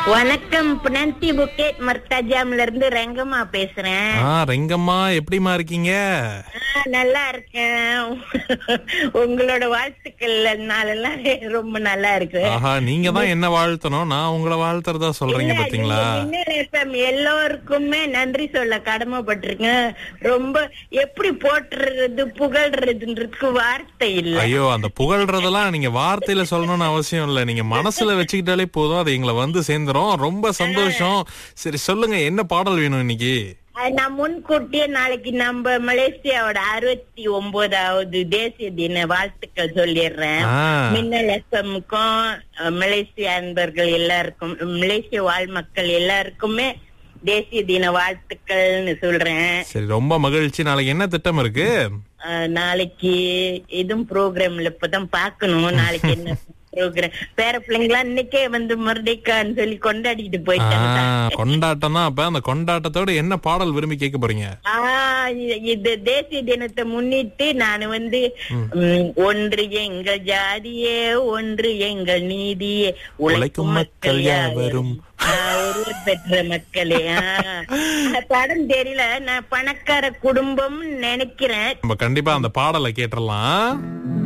வணக்கம் புனந்தி புக்கேட் மர்தாஜாம்ல இருந்து ரெங்கம்மா பேசுறேன் ஆ ரெங்கம்மா எப்படிமா இருக்கீங்க ஆ, நல்லா இருக்கேன் உங்களோட வாழ்த்துக்கள்னாலலாம் ரொம்ப நல்லா இருக்கு ஆஹா நீங்க தான் என்ன வாழ்த்தணும் நான் உங்களை வாழ்த்துறதா சொல்றீங்க இல்ல, பாத்தீங்களா நீங்க மின்னல் FM எல்லோருக்குமே நன்றி சொல்ல கடமைப்பட்டிருக்கேன் ரொம்ப எப்படி போட்டுறது புகழ்றதுன்றதுக்கு வார்த்தை இல்ல ஐயோ அந்த புகழ்றதெல்லாம் நீங்க வார்த்தையில சொல்லணும்னு அவசியம் இல்ல நீங்க மனசுல வச்சுக்கிட்டாலே போதும் அது எங்களை வந்து சேர்ந்துரும் ரொம்ப சந்தோஷம் சரி சொல்லுங்க என்ன பாடல் வேணும் இன்னைக்கு அது நான் முன்கூட்டியே நாளைக்கு நம்ம மலேசியாவோட அறுபத்தி ஒன்பதாவது தேசிய தின வாழ்த்துக்கள் சொல்லிடுறேன் ஆ. மின்னல் எஃப்எம்க்கும் மலேசிய அன்பர்கள் எல்லாருக்கும் மலேசிய வாழ் மக்கள் எல்லாருக்குமே தேசிய தின வாழ்த்துக்கள்னு சொல்றேன் சரி ரொம்ப மகிழ்ச்சி நாளைக்கு என்ன திட்டம் இருக்கு அஹ், நாளைக்கு எதுவும் ப்ரோக்ராம்ல இப்பதான் பாக்கணும் நாளைக்கு என்ன ப்ரோக்ராம் பேர பிள்ளைங்களாம் இன்னைக்கே வந்து மறுடிக்கான்னு சொல்லி கொண்டாடிட்டு போயிட்டாங்க கொண்டாட்டம் தான் அப்ப அந்த கொண்டாட்டத்தோட என்ன பாடல் விரும்பி கேட்க போறீங்க ஆஹ் இ- இது தேசிய தினத்தை முன்னிட்டு நான் வந்து ம், ஒன்று எங்கள் ஜாதியே ஒன்று எங்கள் நீதியே உழைக்கும் மக்கள் யாவரும். ஆஹ், ஒருவர் பெற்ற மக்களே ஆஹ். அந்த படம் தெரியல நான் பணக்கார குடும்பம் நினைக்கிறேன் நம்ம கண்டிப்பா அந்த பாடலை கேட்டுறலாம்